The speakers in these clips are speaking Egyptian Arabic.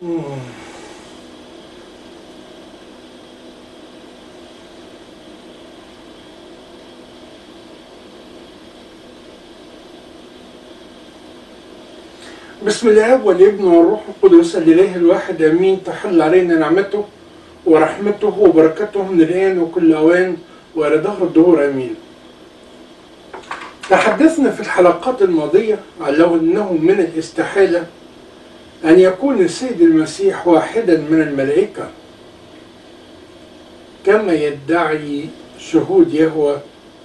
بسم الله والابن والروح القدس الإله الواحد آمين تحل علينا نعمته ورحمته وبركته من الآن وكل أوان وإلى دهر الدهور آمين تحدثنا في الحلقات الماضية على لو أنه من الاستحالة أن يكون السيد المسيح واحدا من الملائكة كما يدعي شهود يهوى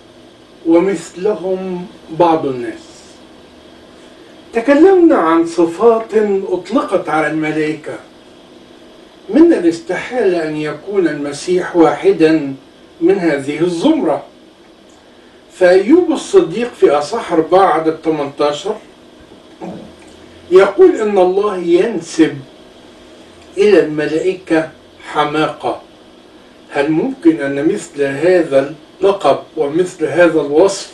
ومثلهم بعض الناس تكلمنا عن صفات أطلقت على الملائكة من الاستحالة أن يكون المسيح واحدا من هذه الزمرة فأيوب الصديق في أصح 4 عدد 18 يقول إن الله ينسب إلى الملائكة حماقة هل ممكن أن مثل هذا اللقب ومثل هذا الوصف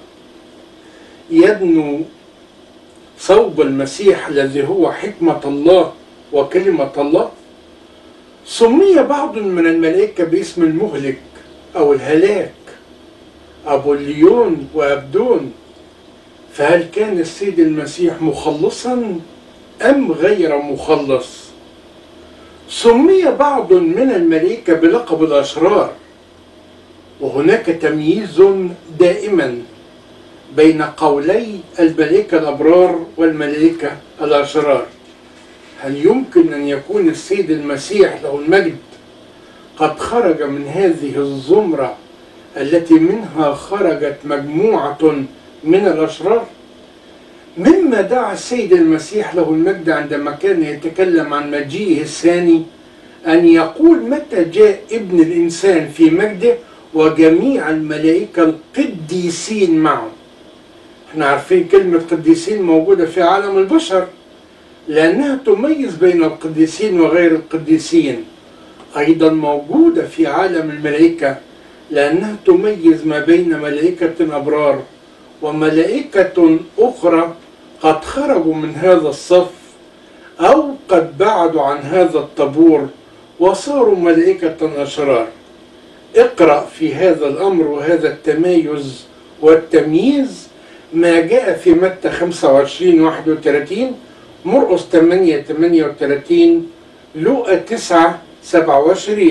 يدنو صوب المسيح الذي هو حكمة الله وكلمة الله سمي بعض من الملائكة باسم المهلك أو الهلاك أبو الليون وأبدون فهل كان السيد المسيح مخلصا أم غير مخلص سمي بعض من الملائكة بلقب الأشرار وهناك تمييز دائما بين قولي الملائكة الأبرار والملائكة الأشرار هل يمكن أن يكون السيد المسيح له المجد قد خرج من هذه الزمرة التي منها خرجت مجموعة من الأشرار مما دعا السيد المسيح له المجد عندما كان يتكلم عن مجيئه الثاني أن يقول متى جاء ابن الإنسان في مجده وجميع الملائكة القديسين معه احنا عارفين كلمة قديسين موجودة في عالم البشر لأنها تميز بين القديسين وغير القديسين أيضا موجودة في عالم الملائكة لأنها تميز ما بين ملائكة أبرار وملائكة أخرى قد خرجوا من هذا الصف أو قد بعدوا عن هذا الطابور وصاروا ملائكة أشرار اقرأ في هذا الأمر وهذا التمايز والتمييز ما جاء في متى 25 31 مرقس 8 38 لوقا 9 27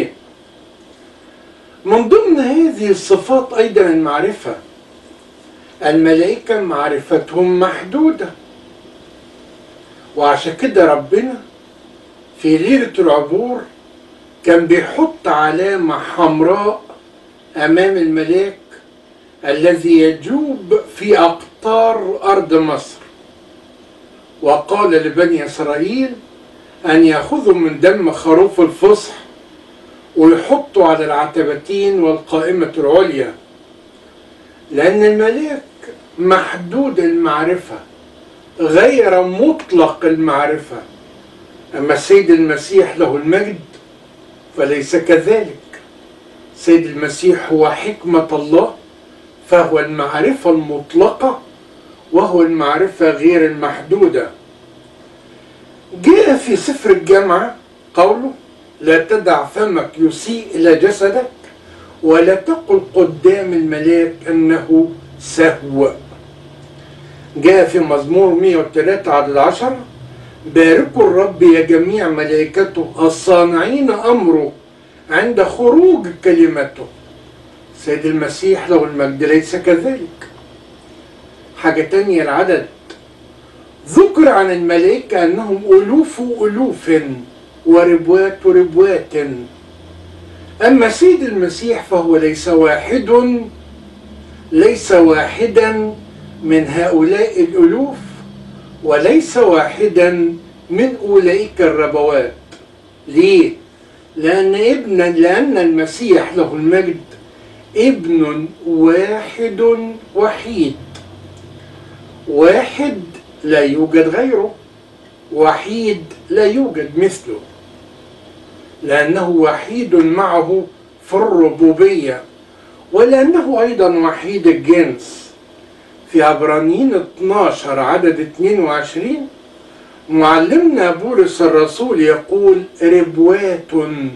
من ضمن هذه الصفات أيضا المعرفة الملائكة معرفتهم محدودة وعشان كده ربنا في ليلة العبور كان بيحط علامة حمراء أمام الملاك الذي يجوب في أقطار أرض مصر وقال لبني إسرائيل أن يأخذوا من دم خروف الفصح ويحطوا على العتبتين والقائمة العليا لأن الملاك محدود المعرفة غير مطلق المعرفة أما السيد المسيح له المجد فليس كذلك سيد المسيح هو حكمة الله فهو المعرفة المطلقة وهو المعرفة غير المحدودة جاء في سفر الجامعة قوله لا تدع فمك يسيء إلى جسدك ولا تقل قدام الملاك أنه سهو جاء في مزمور 103 عدد 10 باركوا الرب يا جميع ملائكته الصانعين أمره عند خروج كلمته سيد المسيح له المجد ليس كذلك حاجة تانية العدد ذكر عن الملائكة أنهم ألوف ألوف وربوات ربوات أما سيد المسيح فهو ليس واحد ليس واحدا من هؤلاء الألوف وليس واحدا من أولئك الربوات ليه؟ لأن ابن لأن المسيح له المجد ابن واحد وحيد واحد لا يوجد غيره وحيد لا يوجد مثله لأنه وحيد معه في الربوبية ولأنه أيضا وحيد الجنس في عبرانيين 12 عدد 22 معلمنا بولس الرسول يقول ربوات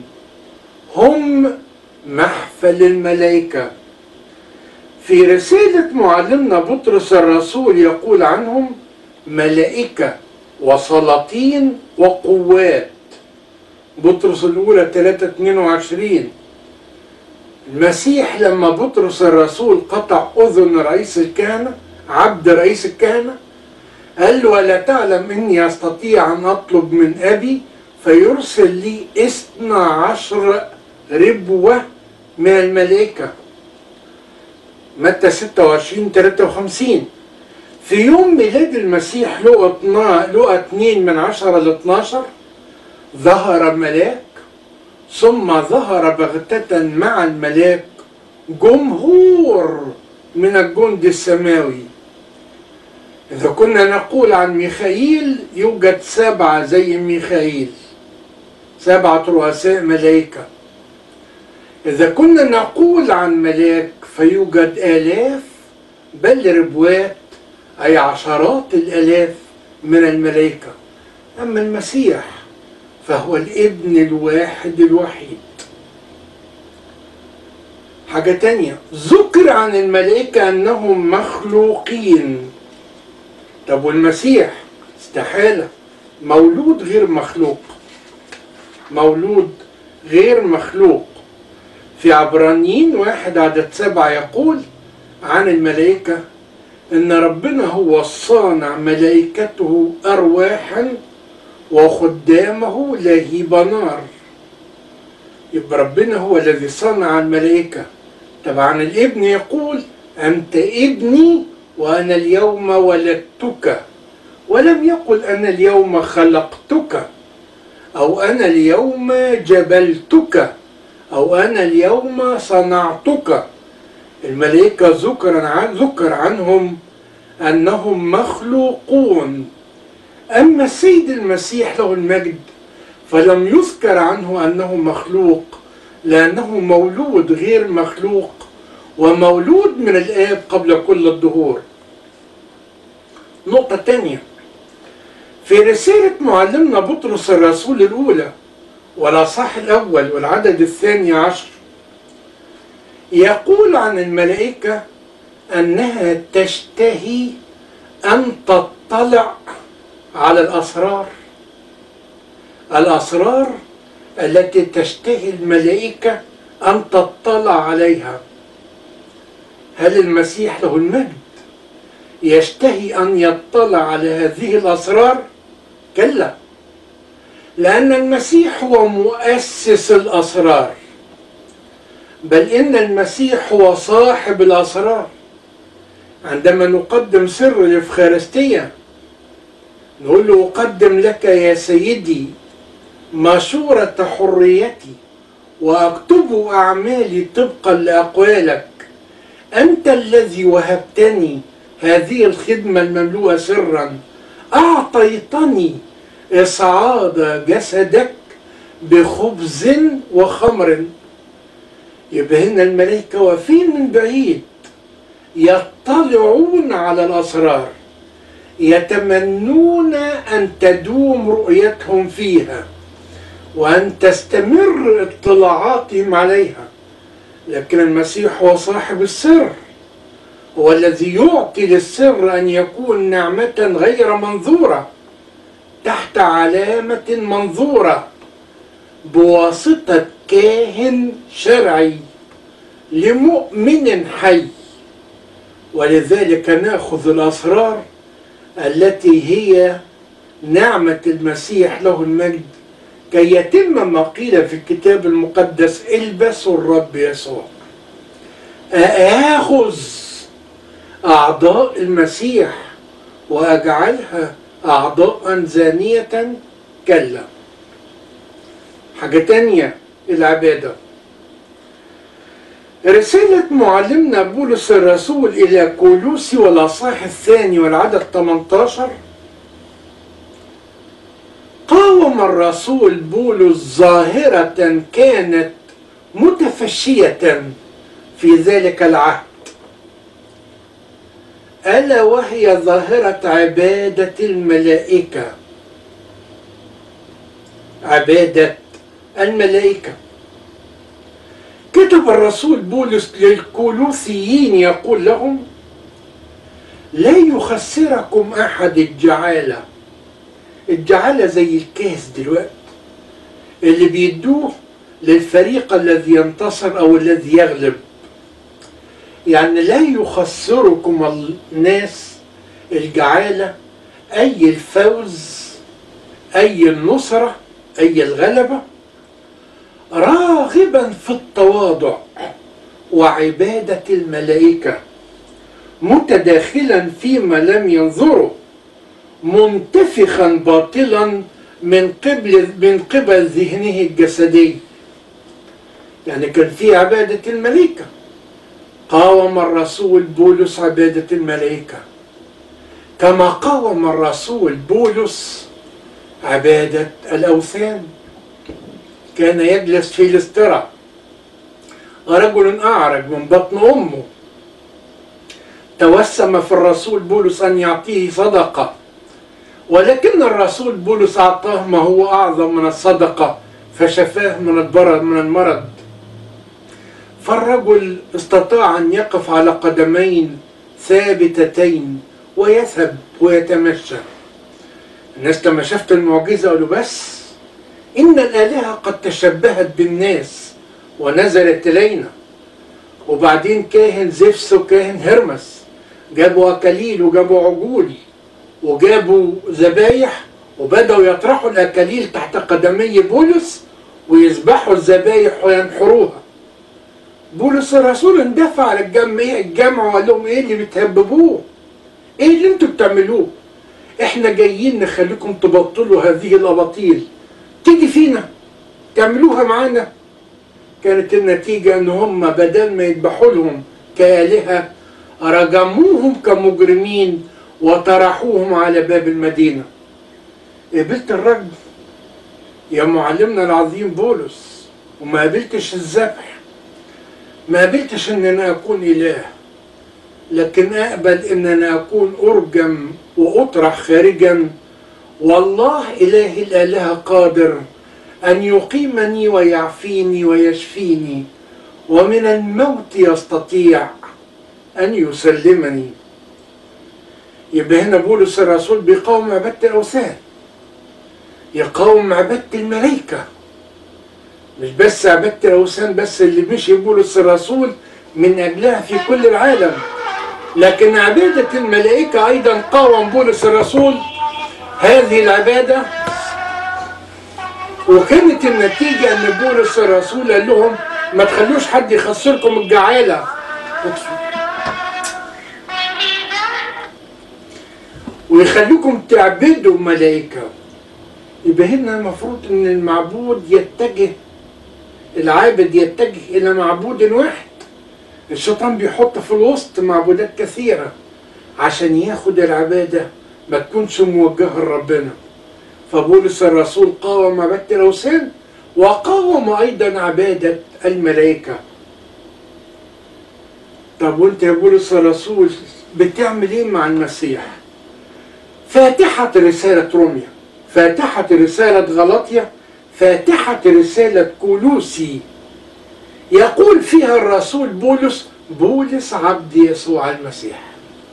هم محفل الملائكة في رسالة معلمنا بطرس الرسول يقول عنهم ملائكة وسلاطين وقوات بطرس الأولى 3 22 المسيح لما بطرس الرسول قطع أذن رئيس الكهنة عبد رئيس الكهنة قال له ولا تعلم إني أستطيع أن أطلب من أبي فيرسل لي اثنا عشر ربوة من الملائكة متى 26 53 في يوم ميلاد المسيح لقى 2 من 10 ل 12 ظهر ملاك ثم ظهر بغتة مع الملاك جمهور من الجند السماوي إذا كنا نقول عن ميخائيل يوجد سبعة زي ميخائيل سبعة رؤساء ملائكة إذا كنا نقول عن ملاك فيوجد آلاف بل ربوات أي عشرات الآلاف من الملائكة أما المسيح فهو الابن الواحد الوحيد حاجة تانية ذكر عن الملائكة أنهم مخلوقين طب والمسيح استحالة مولود غير مخلوق مولود غير مخلوق في عبرانيين واحد عدد سبعة يقول عن الملائكة إن ربنا هو الصانع ملائكته أرواحا وخدامه لهيب نار يبقى ربنا هو الذي صنع الملائكة طبعا الابن يقول أنت ابني وأنا اليوم ولدتك ولم يقل أنا اليوم خلقتك أو أنا اليوم جبلتك أو أنا اليوم صنعتك الملائكة ذكر عن ذكر عنهم أنهم مخلوقون أما السيد المسيح له المجد فلم يذكر عنه أنه مخلوق لأنه مولود غير مخلوق ومولود من الآب قبل كل الدهور نقطة تانية في رسالة معلمنا بطرس الرسول الأولى والأصح الأول والعدد الثاني عشر يقول عن الملائكة أنها تشتهي أن تطلع على الأسرار الأسرار التي تشتهي الملائكة أن تطلع عليها هل المسيح له المجد يشتهي أن يطلع على هذه الأسرار؟ كلا لأن المسيح هو مؤسس الأسرار بل إن المسيح هو صاحب الأسرار عندما نقدم سر الإفخارستية نقول له أقدم لك يا سيدي مشورة حريتي وأكتب أعمالي طبقا لأقوالك أنت الذي وهبتني هذه الخدمة المملوءة سرا أعطيتني إصعاد جسدك بخبز وخمر يبقى هنا الملائكة واقفين من بعيد يطلعون على الأسرار يتمنون أن تدوم رؤيتهم فيها وأن تستمر اطلاعاتهم عليها لكن المسيح هو صاحب السر هو الذي يعطي للسر أن يكون نعمة غير منظورة تحت علامة منظورة بواسطة كاهن شرعي لمؤمن حي ولذلك ناخذ الأسرار التي هي نعمة المسيح له المجد كي يتم ما قيل في الكتاب المقدس البسوا الرب يسوع آخذ أعضاء المسيح وأجعلها أعضاء زانية كلا حاجة تانية العبادة رسالة معلمنا بولس الرسول إلى كولوسي والأصحاح الثاني والعدد 18 قاوم الرسول بولس ظاهرة كانت متفشية في ذلك العهد ألا وهي ظاهرة عبادة الملائكة عبادة الملائكة كتب الرسول بولس للكولوثيين يقول لهم لا يخسركم أحد الجعالة الجعالة زي الكاس دلوقتي اللي بيدوه للفريق الذي ينتصر أو الذي يغلب يعني لا يخسركم الناس الجعالة أي الفوز أي النصرة أي الغلبة راغبا في التواضع وعبادة الملائكة متداخلا فيما لم ينظره منتفخا باطلا من قبل من قبل ذهنه الجسدي يعني كان في عبادة الملائكة قاوم الرسول بولس عبادة الملائكة كما قاوم الرسول بولس عبادة الأوثان كان يجلس في الاسترا رجل أعرج من بطن أمه توسم في الرسول بولس أن يعطيه صدقة ولكن الرسول بولس أعطاه ما هو أعظم من الصدقة فشفاه من البرد من المرض فالرجل استطاع أن يقف على قدمين ثابتتين ويذهب ويتمشى الناس لما شفت المعجزة قالوا بس إن الآلهة قد تشبهت بالناس ونزلت إلينا وبعدين كاهن زفس وكاهن هرمس جابوا أكاليل وجابوا عجول وجابوا ذبايح وبدأوا يطرحوا الأكاليل تحت قدمي بولس ويذبحوا الذبايح وينحروها بولس الرسول اندفع على الجمع الجمع وقال لهم ايه اللي بتهببوه؟ ايه اللي انتوا بتعملوه؟ احنا جايين نخليكم تبطلوا هذه الاباطيل تيجي فينا تعملوها معانا كانت النتيجة ان هم بدل ما يذبحوا لهم كآلهة رجموهم كمجرمين وطرحوهم على باب المدينة قبلت الرجم يا معلمنا العظيم بولس وما قبلتش الذبح ما قبلتش ان انا اكون اله لكن اقبل ان انا اكون ارجم واطرح خارجا والله اله الالهه قادر ان يقيمني ويعفيني ويشفيني ومن الموت يستطيع ان يسلمني يبقى هنا بولس الرسول بيقاوم عباده الاوثان يقاوم عباده الملائكه مش بس عبادة الأوثان بس اللي مشي بولس الرسول من أجلها في كل العالم لكن عبادة الملائكة أيضا قاوم بولس الرسول هذه العبادة وكانت النتيجة أن بولس الرسول قال لهم ما تخلوش حد يخسركم الجعالة ويخليكم تعبدوا ملائكة يبقى هنا المفروض ان المعبود يتجه العابد يتجه الى معبود واحد الشيطان بيحط في الوسط معبودات كثيرة عشان ياخد العبادة ما تكونش موجهة لربنا فبولس الرسول قاوم عبادة الأوثان وقاوم أيضا عبادة الملائكة طب وانت يا بولس الرسول بتعمل ايه مع المسيح فاتحة رسالة روميا فاتحة رسالة غلطية فاتحة رسالة كولوسي يقول فيها الرسول بولس بولس عبد يسوع المسيح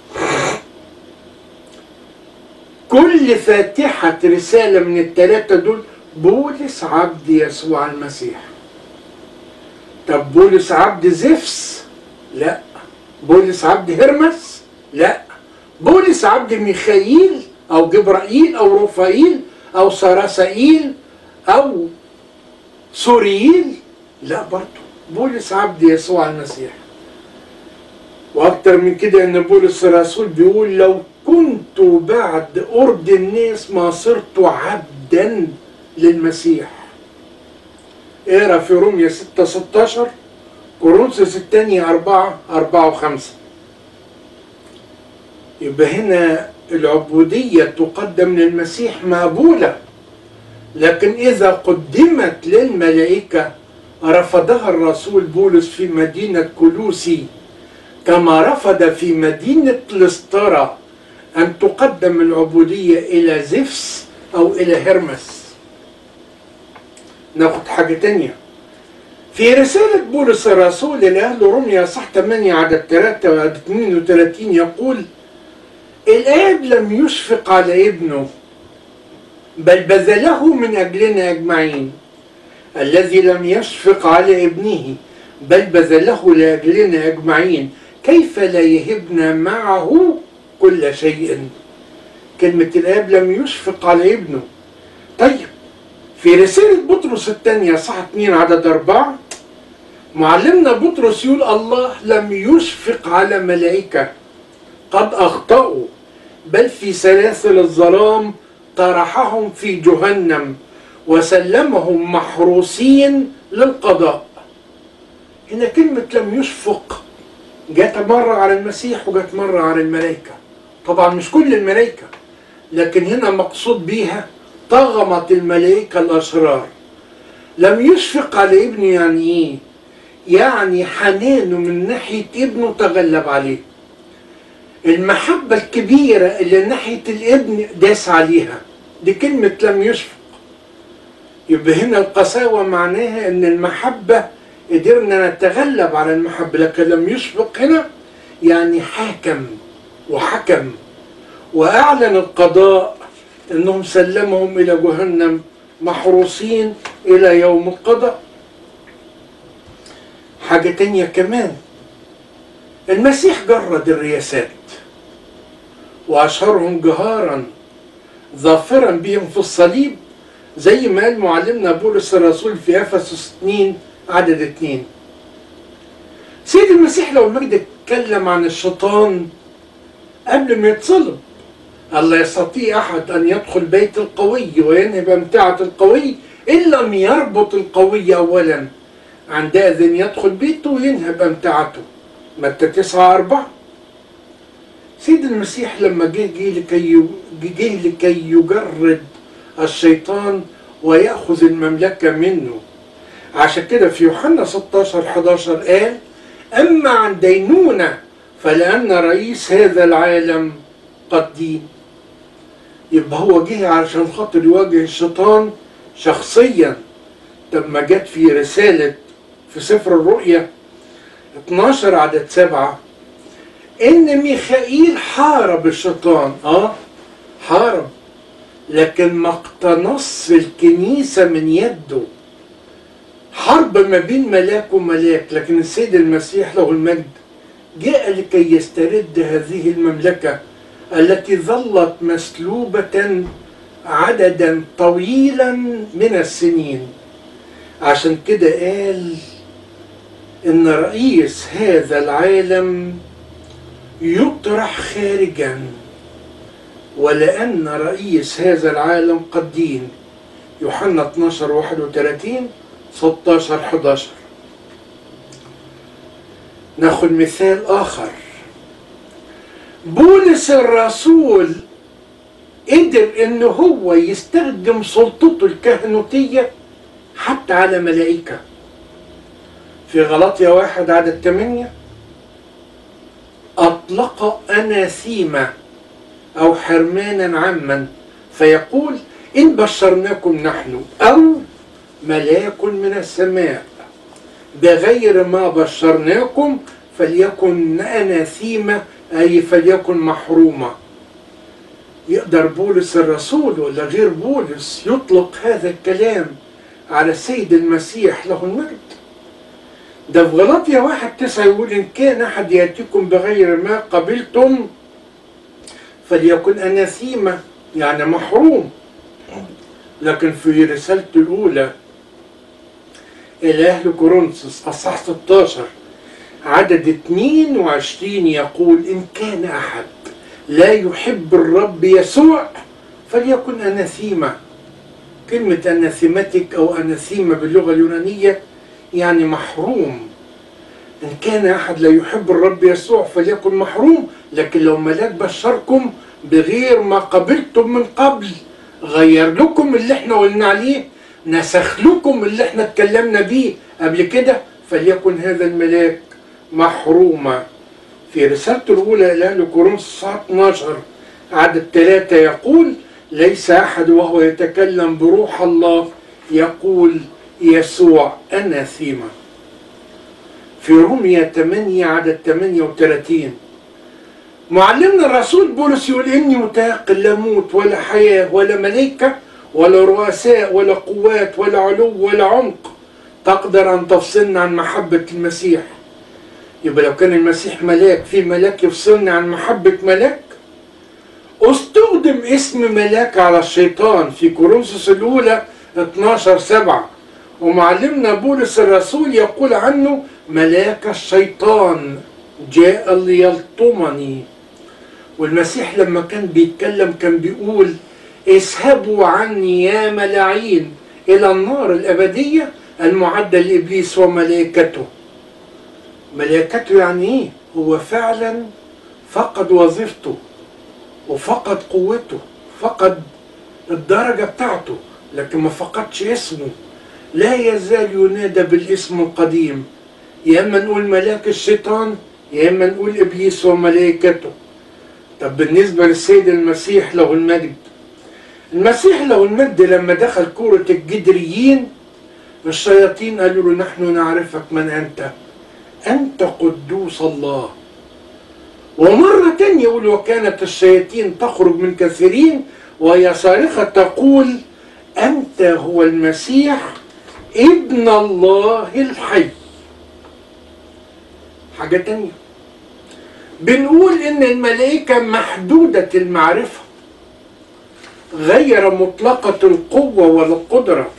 كل فاتحة رسالة من الثلاثة دول بولس عبد يسوع المسيح طب بولس عبد زفس لا بولس عبد هرمس لا بولس عبد ميخائيل او جبرائيل او رفائيل او سراسائيل او سوريين لا برضه بولس عبد يسوع المسيح واكتر من كده ان بولس الرسول بيقول لو كنت بعد ارض الناس ما صرت عبدا للمسيح اقرا في روميا 6 16 كورنثوس الثانية 4 4 و5 يبقى هنا العبودية تقدم للمسيح مقبولة لكن إذا قدمت للملائكة رفضها الرسول بولس في مدينة كلوسي كما رفض في مدينة لسطرة أن تقدم العبودية إلى زفس أو إلى هرمس ناخد حاجة تانية في رسالة بولس الرسول لأهل روميا صح 8 عدد 3 وعدد 32 يقول الآب لم يشفق على ابنه بل بذله من أجلنا أجمعين الذي لم يشفق على ابنه بل بذله لأجلنا أجمعين كيف لا يهبنا معه كل شيء كلمة الآب لم يشفق على ابنه طيب في رسالة بطرس الثانية صح 2 عدد أربعة معلمنا بطرس يقول الله لم يشفق على ملائكة قد أخطأوا بل في سلاسل الظلام طرحهم في جهنم وسلمهم محروسين للقضاء هنا كلمة لم يشفق جت مرة على المسيح وجت مرة على الملائكة طبعا مش كل الملائكة لكن هنا مقصود بيها طغمت الملائكة الأشرار لم يشفق على ابنه يعني ايه يعني حنانه من ناحية ابنه تغلب عليه المحبة الكبيرة اللي ناحية الابن داس عليها دي كلمة لم يشفق يبقى هنا القساوة معناها ان المحبة قدرنا نتغلب على المحبة لكن لم يشفق هنا يعني حاكم وحكم وأعلن القضاء أنهم سلمهم إلى جهنم محروسين إلى يوم القضاء حاجة تانية كمان المسيح جرد الرياسات وأشهرهم جهارا ظافرا بهم في الصليب زي ما قال معلمنا بولس الرسول في افسس 2 عدد 2 سيد المسيح لو المجد اتكلم عن الشيطان قبل ما يتصلب الله يستطيع احد ان يدخل بيت القوي وينهب امتعه القوي ان لم يربط القوي اولا عندئذ يدخل بيته وينهب امتعته متى 9 4 سيد المسيح لما جه جه لكي جه لكي يجرد الشيطان ويأخذ المملكة منه عشان كده في يوحنا 16 11 قال أما عن دينونة فلأن رئيس هذا العالم قد دين يبقى هو جه علشان خاطر يواجه الشيطان شخصيا لما جت في رسالة في سفر الرؤيا 12 عدد سبعة إن ميخائيل حارب الشيطان آه حارب لكن ما اقتنص الكنيسة من يده حرب ما بين ملاك وملاك لكن السيد المسيح له المجد جاء لكي يسترد هذه المملكة التي ظلت مسلوبة عددا طويلا من السنين عشان كده قال ان رئيس هذا العالم يطرح خارجا ولأن رئيس هذا العالم قد دين يوحنا 12 31 16 11 ناخد مثال آخر بولس الرسول قدر ان هو يستخدم سلطته الكهنوتية حتى على ملائكة في غلطية واحد عدد 8 أطلق أناثيما أو حرمانا عاما فيقول إن بشرناكم نحن أو ملاك من السماء بغير ما بشرناكم فليكن أناثيمة أي فليكن محرومة يقدر بولس الرسول ولا غير بولس يطلق هذا الكلام على السيد المسيح له المجد ده في غلطية واحد تسعة يقول إن كان أحد يأتيكم بغير ما قبلتم فليكن أناثيمة يعني محروم لكن في رسالته الأولى إلى أهل كورنثوس أصح 16 عدد 22 يقول إن كان أحد لا يحب الرب يسوع فليكن أناثيمة كلمة أناثيمتك أو أناثيمة باللغة اليونانية يعني محروم إن كان أحد لا يحب الرب يسوع فليكن محروم لكن لو ملاك بشركم بغير ما قبلتم من قبل غير لكم اللي احنا قلنا عليه نسخ لكم اللي احنا اتكلمنا بيه قبل كده فليكن هذا الملاك محروما في رسالته الأولى إلى أهل كورنثوس 12 عدد ثلاثة يقول ليس أحد وهو يتكلم بروح الله يقول يسوع أناثيما في رومية 8 عدد 38 معلمنا الرسول بولس يقول إني متيقن لا موت ولا حياة ولا ملائكة ولا رؤساء ولا قوات ولا علو ولا عمق تقدر أن تفصلنا عن محبة المسيح يبقى لو كان المسيح ملاك في ملاك يفصلني عن محبة ملاك استخدم اسم ملاك على الشيطان في كورنثوس الأولى 12 7 ومعلمنا بولس الرسول يقول عنه ملاك الشيطان جاء ليلطمني والمسيح لما كان بيتكلم كان بيقول اذهبوا عني يا ملاعين إلى النار الأبدية المعدة لإبليس وملائكته ملائكته يعني إيه؟ هو فعلا فقد وظيفته وفقد قوته فقد الدرجة بتاعته لكن ما فقدش اسمه لا يزال ينادى بالاسم القديم يا اما نقول ملاك الشيطان يا اما نقول ابليس وملائكته طب بالنسبه للسيد المسيح له المجد المسيح له المجد لما دخل كورة الجدريين الشياطين قالوا له نحن نعرفك من انت انت قدوس الله ومرة تانية يقول وكانت الشياطين تخرج من كثيرين وهي صارخة تقول أنت هو المسيح ابن الله الحي حاجة تانية بنقول إن الملائكة محدودة المعرفة غير مطلقة القوة والقدرة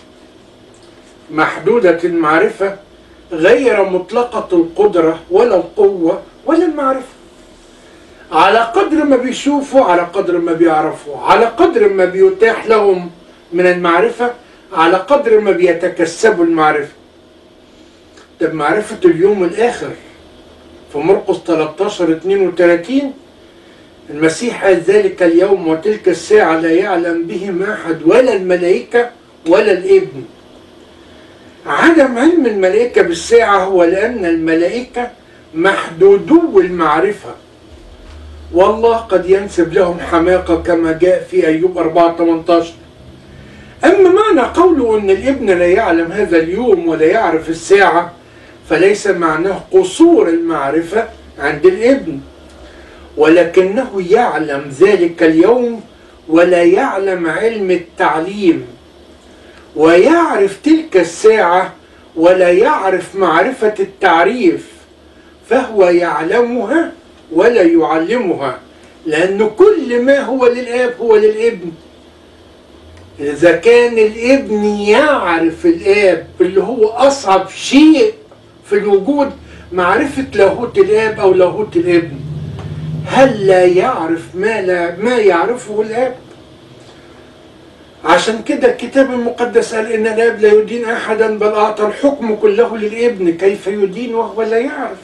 محدودة المعرفة غير مطلقة القدرة ولا القوة ولا المعرفة على قدر ما بيشوفوا على قدر ما بيعرفوا على قدر ما بيتاح لهم من المعرفة على قدر ما بيتكسبوا المعرفة طب معرفة اليوم الآخر في مرقس 13 32 المسيح قال ذلك اليوم وتلك الساعة لا يعلم بهم أحد ولا الملائكة ولا الابن عدم علم الملائكة بالساعة هو لأن الملائكة محدودو المعرفة والله قد ينسب لهم حماقة كما جاء في أيوب 4 18 أما معنى قوله أن الابن لا يعلم هذا اليوم ولا يعرف الساعة فليس معناه قصور المعرفة عند الابن ولكنه يعلم ذلك اليوم ولا يعلم علم التعليم ويعرف تلك الساعة ولا يعرف معرفة التعريف فهو يعلمها ولا يعلمها لأن كل ما هو للآب هو للابن إذا كان الابن يعرف الآب اللي هو أصعب شيء في الوجود معرفة لاهوت الآب أو لاهوت الابن هل لا يعرف ما لا ما يعرفه الآب؟ عشان كده الكتاب المقدس قال إن الآب لا يدين أحدا بل أعطى الحكم كله للابن كيف يدين وهو لا يعرف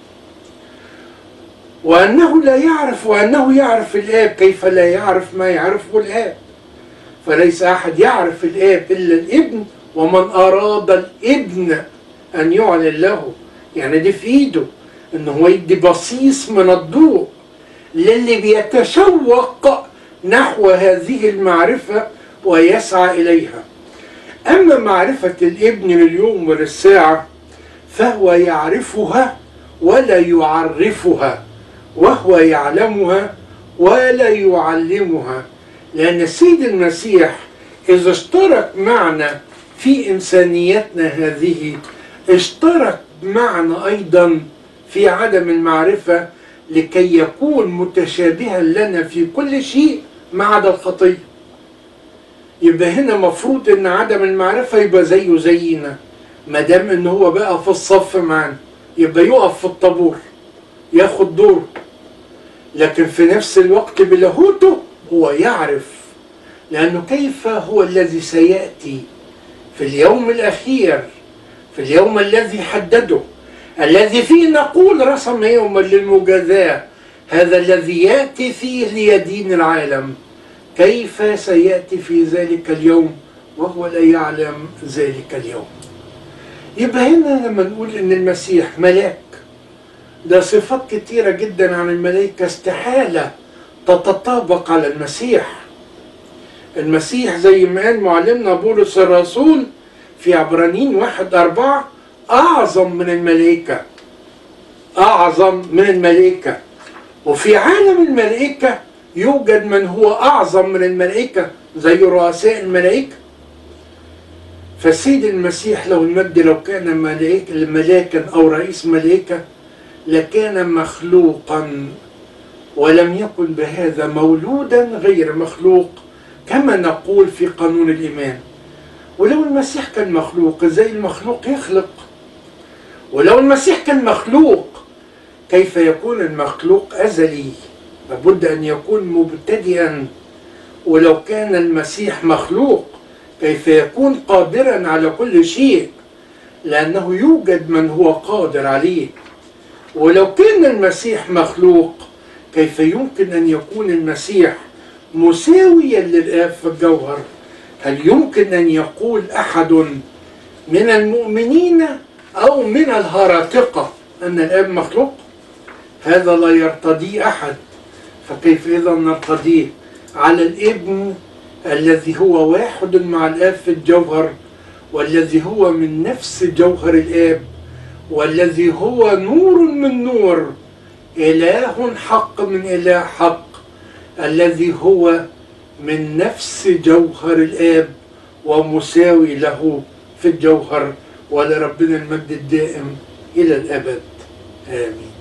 وأنه لا يعرف وأنه يعرف الآب كيف لا يعرف ما يعرفه الآب فليس أحد يعرف الآب إلا الابن ومن أراد الابن أن يعلن له يعني دي في إيده إن هو يدي بصيص من الضوء للي بيتشوق نحو هذه المعرفة ويسعى إليها أما معرفة الابن لليوم وللساعة فهو يعرفها ولا يعرفها وهو يعلمها ولا يعلمها لأن السيد المسيح إذا اشترك معنا في إنسانيتنا هذه اشترك معنا أيضا في عدم المعرفة لكي يكون متشابها لنا في كل شيء ما عدا الخطية يبقى هنا مفروض ان عدم المعرفة يبقى زيه زينا ما دام ان هو بقى في الصف معنا يبقى يقف في الطابور ياخد دوره لكن في نفس الوقت بلاهوته هو يعرف لأنه كيف هو الذي سيأتي في اليوم الأخير في اليوم الذي حدده الذي فيه نقول رسم يوما للمجازاة هذا الذي يأتي فيه ليدين العالم كيف سيأتي في ذلك اليوم وهو لا يعلم ذلك اليوم يبقى هنا لما نقول ان المسيح ملاك ده صفات كتيرة جدا عن الملائكة استحالة تتطابق على المسيح المسيح زي ما قال معلمنا بولس الرسول في عبرانيين واحد أربعة أعظم من الملائكة أعظم من الملائكة وفي عالم الملائكة يوجد من هو أعظم من الملائكة زي رؤساء الملائكة فالسيد المسيح لو المجد لو كان ملائكة ملاكا أو رئيس ملائكة لكان مخلوقا ولم يكن بهذا مولودا غير مخلوق كما نقول في قانون الإيمان ولو المسيح كان مخلوق زي المخلوق يخلق ولو المسيح كان مخلوق كيف يكون المخلوق أزلي لابد أن يكون مبتدئا ولو كان المسيح مخلوق كيف يكون قادرا على كل شيء لأنه يوجد من هو قادر عليه ولو كان المسيح مخلوق كيف يمكن أن يكون المسيح مساويا للآب في الجوهر هل يمكن أن يقول أحد من المؤمنين أو من الهراطقة أن الآب مخلوق هذا لا يرتضيه أحد فكيف إذا نرتضيه على الابن الذي هو واحد مع الآب في الجوهر والذي هو من نفس جوهر الآب والذي هو نور من نور إله حق من إله حق الذي هو من نفس جوهر الآب ومساوي له في الجوهر ولربنا المجد الدائم إلى الأبد آمين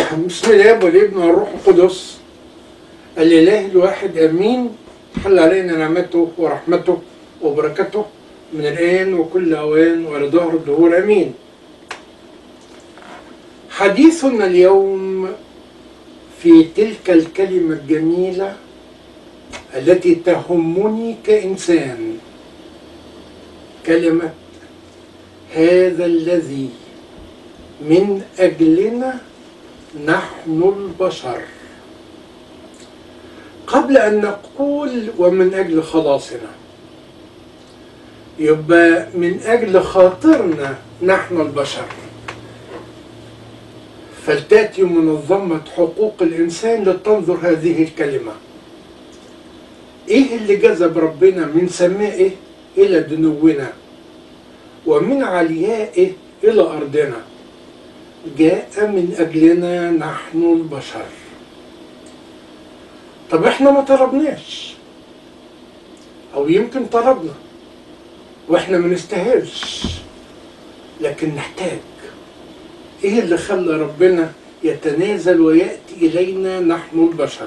بسم الله والابن والروح القدس الإله الواحد آمين حل علينا نعمته ورحمته وبركته من الآن وكل أوان ولظهر الدهور آمين حديثنا اليوم في تلك الكلمة الجميلة التي تهمني كإنسان كلمة هذا الذي من أجلنا نحن البشر قبل أن نقول ومن أجل خلاصنا يبقى من أجل خاطرنا نحن البشر فلتأتي منظمة حقوق الإنسان لتنظر هذه الكلمة إيه اللي جذب ربنا من سمائه إلى دنونا ومن عليائه إلى أرضنا جاء من أجلنا نحن البشر طب احنا ما طلبناش او يمكن طلبنا واحنا ما نستاهلش لكن نحتاج ايه اللي خلى ربنا يتنازل وياتي الينا نحن البشر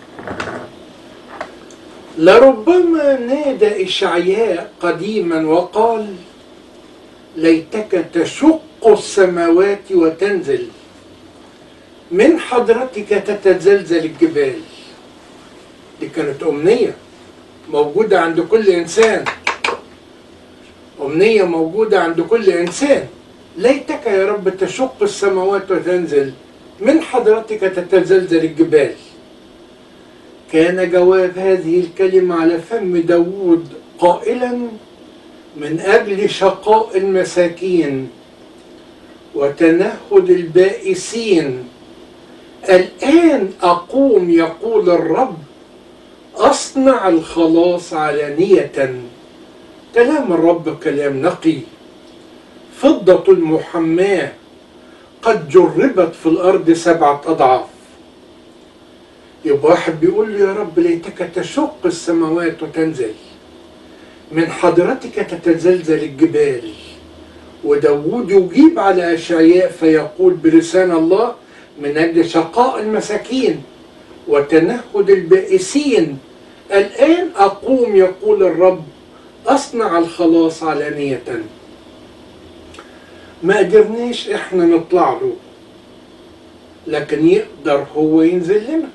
لربما نادى اشعياء قديما وقال ليتك تشق السماوات وتنزل من حضرتك تتزلزل الجبال دي كانت أمنية موجودة عند كل إنسان أمنية موجودة عند كل إنسان ليتك يا رب تشق السماوات وتنزل من حضرتك تتزلزل الجبال كان جواب هذه الكلمة على فم داود قائلا من أجل شقاء المساكين وتنهد البائسين الآن أقوم يقول الرب أصنع الخلاص علانية كلام الرب كلام نقي فضة المحماة قد جربت في الأرض سبعة أضعاف يبقى واحد بيقول له يا رب ليتك تشق السماوات وتنزل من حضرتك تتزلزل الجبال وداود يجيب على أشعياء فيقول بلسان الله من أجل شقاء المساكين وتنهد البائسين الآن أقوم يقول الرب أصنع الخلاص علانية ما قدرناش إحنا نطلع له لكن يقدر هو ينزل لنا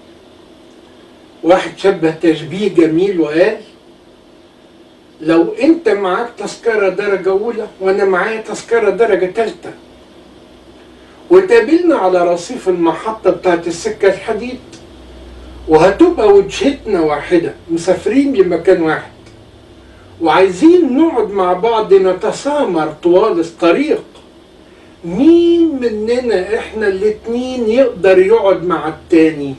واحد شبه تشبيه جميل وقال لو انت معاك تذكرة درجة أولى وأنا معايا تذكرة درجة تالتة وتقابلنا على رصيف المحطة بتاعت السكة الحديد وهتبقى وجهتنا واحدة مسافرين لمكان واحد وعايزين نقعد مع بعض نتسامر طوال الطريق مين مننا احنا الاتنين يقدر يقعد مع التاني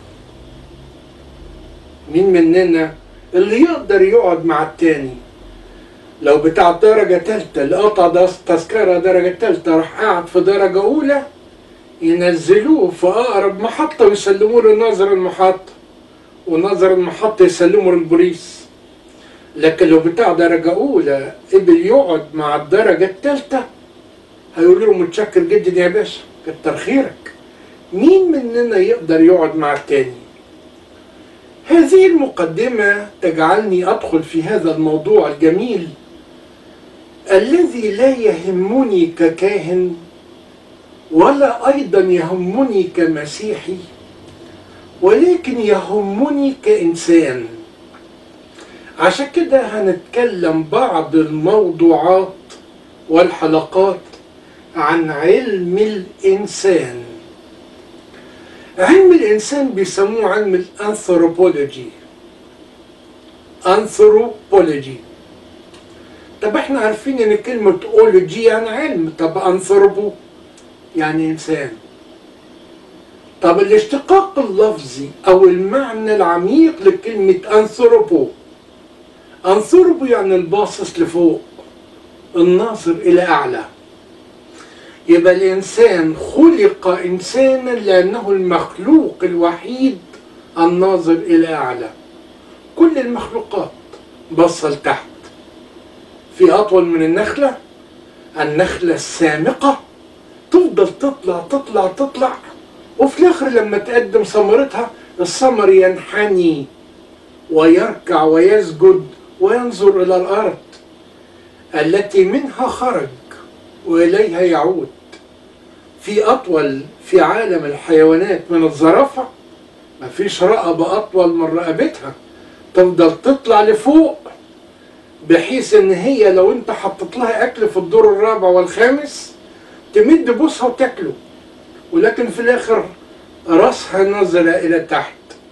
مين مننا اللي يقدر يقعد مع التاني لو بتاع درجة تالتة اللي قطع تذكرة درجة تالتة راح قاعد في درجة أولى ينزلوه في أقرب محطة ويسلموه لناظر المحطة وناظر المحطة يسلمه للبوليس لكن لو بتاع درجة أولى قبل يقعد مع الدرجة التالتة هيقول له متشكر جدا يا باشا كتر خيرك مين مننا يقدر يقعد مع التاني هذه المقدمة تجعلني أدخل في هذا الموضوع الجميل الذي لا يهمني ككاهن ولا أيضا يهمني كمسيحي ولكن يهمني كإنسان عشان كده هنتكلم بعض الموضوعات والحلقات عن علم الإنسان علم الإنسان بيسموه علم الأنثروبولوجي أنثروبولوجي طب احنا عارفين ان كلمة اولوجي يعني علم طب أنثروبو يعني إنسان طب الاشتقاق اللفظي او المعنى العميق لكلمة انثروبو انثروبو يعني الباصص لفوق الناظر الى اعلى يبقى الانسان خلق انسانا لانه المخلوق الوحيد الناظر الى اعلى كل المخلوقات بص لتحت في اطول من النخله النخله السامقه تفضل تطلع تطلع تطلع وفي الاخر لما تقدم ثمرتها الثمر ينحني ويركع ويسجد وينظر الى الارض التي منها خرج واليها يعود في اطول في عالم الحيوانات من الزرافه مفيش رقبه اطول من رقبتها تفضل تطلع لفوق بحيث ان هي لو انت حطيت لها اكل في الدور الرابع والخامس تمد بوسها وتاكله ولكن في الاخر راسها نظر الى تحت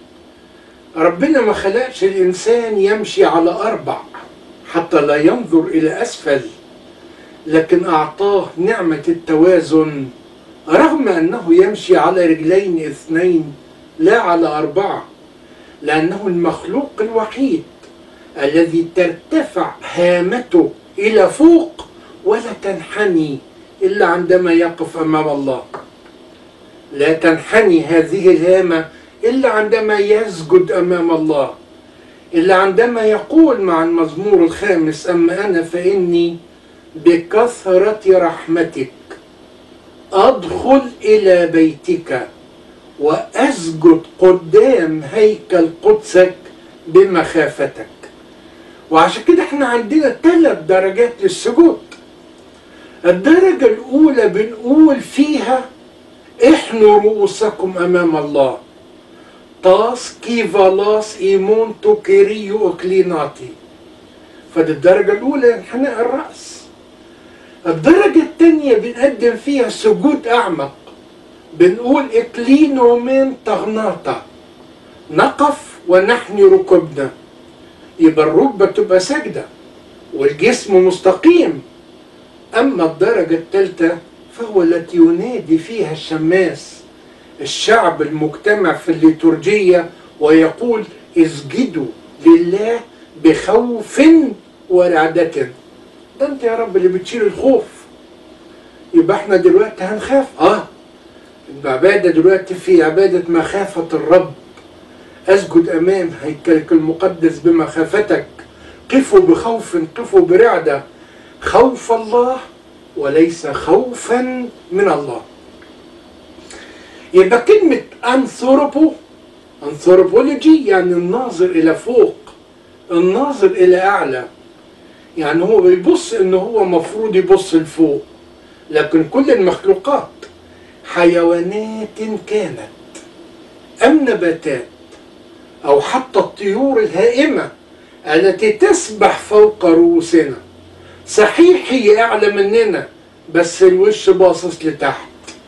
ربنا ما خلقش الانسان يمشي على اربع حتى لا ينظر الى اسفل لكن اعطاه نعمه التوازن رغم انه يمشي على رجلين اثنين لا على اربعه لانه المخلوق الوحيد الذي ترتفع هامته الى فوق ولا تنحني الا عندما يقف امام الله لا تنحني هذه الهامه الا عندما يسجد امام الله الا عندما يقول مع المزمور الخامس اما انا فاني بكثره رحمتك ادخل الى بيتك واسجد قدام هيكل قدسك بمخافتك وعشان كده احنا عندنا ثلاث درجات للسجود الدرجة الأولى بنقول فيها احنوا رؤوسكم أمام الله تاس كيفالاس إيمون توكيريو أكليناتي فدي الدرجة الأولى انحناء الرأس الدرجة الثانية بنقدم فيها سجود أعمق بنقول إكلينو من تغناطة نقف ونحني ركبنا يبقى الركبة تبقى ساجدة والجسم مستقيم أما الدرجة الثالثة فهو التي ينادي فيها الشماس الشعب المجتمع في الليتورجية ويقول اسجدوا لله بخوف ورعدة ده انت يا رب اللي بتشيل الخوف يبقى احنا دلوقتي هنخاف اه العبادة دلوقتي في عبادة مخافة الرب أسجد أمام هيكلك المقدس بمخافتك قفوا بخوف قفوا برعدة خوف الله وليس خوفا من الله يبقى كلمة أنثروبو أنثروبولوجي يعني الناظر إلى فوق الناظر إلى أعلى يعني هو بيبص إن هو مفروض يبص لفوق لكن كل المخلوقات حيوانات كانت أم نباتات أو حتى الطيور الهائمة التي تسبح فوق رؤوسنا صحيح هي أعلى مننا بس الوش باصص لتحت